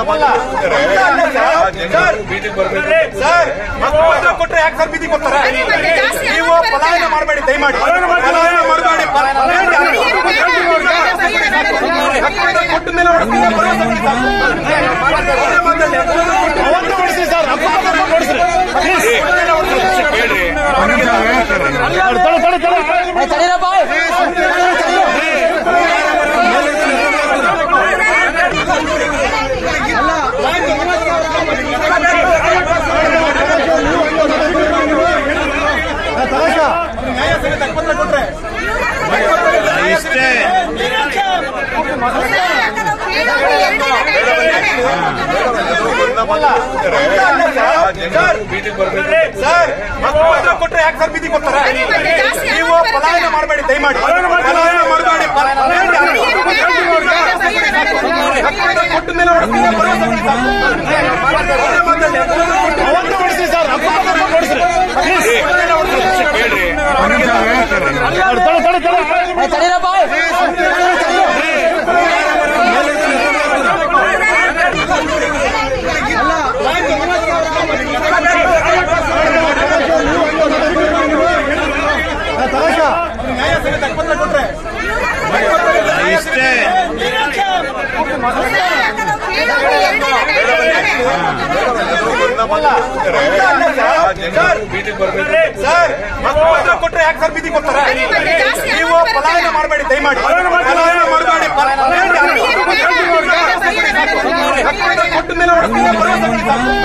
Meeting ಬರ್ಬೇಕು sir ಮತ್ತೆ ಕೊಟ್ರೆ ಯಾಕೆ ಸರ್ ಬೀದಿಗೆ ಬರ್ತಾರೆ ನೀವು ಪಲಾಯನ ಮಾಡಬೇಡಿ ದಯಮಾಡಿ ಪಲಾಯನ ಮಾಡಬೇಡಿ ಕೊಟ್ಟ ಮೇಲೆ ಹೊಡ್ಸ್ತೀನಿ, ಭರವಸೆ ಕೊಡಿ ಸರ್. ಅವತ್ತು ಹೊಡ್ಸಿ ಸರ್ ಅಕ್ಕಪಕ್ಕ ಹೊಡ್ಸ್ರಿ. ಕೇಳಿ ನ್ಯಾಯ ಸಮಿತಿ ಪತ್ರ ಕೊಟ್ರೆ ಇಷ್ಟೇ ಮೀಟಿಂಗ್ ಬರ್ಬೇಕು ಸರ್ ಮತ್ತೆ ಕೊಟ್ರೆ ಯಾಕೆ ಸರ್ ಬೀದಿಗೆ ಬರ್ತಾರೆ ನೀವು ಪಲಾಯನ ಮಾಡಬೇಡಿ ದಯಮಾಡಿ ಪಲಾಯನ ಮಾಡಬೇಡಿ ಕೊಟ್ಟ ಮೇಲೆ ಹೊಡ್ಸ್ತೀನಿ, ಭರವಸೆ ಕೊಡಿ ಸರ್. ಅವತ್ತು ಹೊಡ್ಸಿ ಸರ್ ಅಕ್ಕಪಕ್ಕ ಹೊಡ್ಸ್ರಿ. ಕೇಳಿ ನ್ಯಾಯ ಸಮಿತಿ ಪತ್ರ ಕೊಟ್ರೆ ಇಷ್ಟೇ ಮೀಟಿಂಗ್ ಬರ್ಬೇಕು ಸರ್ ಮತ್ತೆ ಕೊಟ್ರೆ ಯಾಕೆ ಸರ್ ಬೀದಿಗೆ ಬರ್ತಾರೆ ನೀವು ಪಲಾಯನ ಮಾಡಬೇಡಿ ದಯಮಾಡಿ ಪಲಾಯನ ಮಾಡಬೇಡಿ ಕೊಟ್ಟ ಮೇಲೆ ಹೊಡ್ಸ್ತೀನಿ, ಭರವಸೆ ಕೊಡಿ ಸರ್.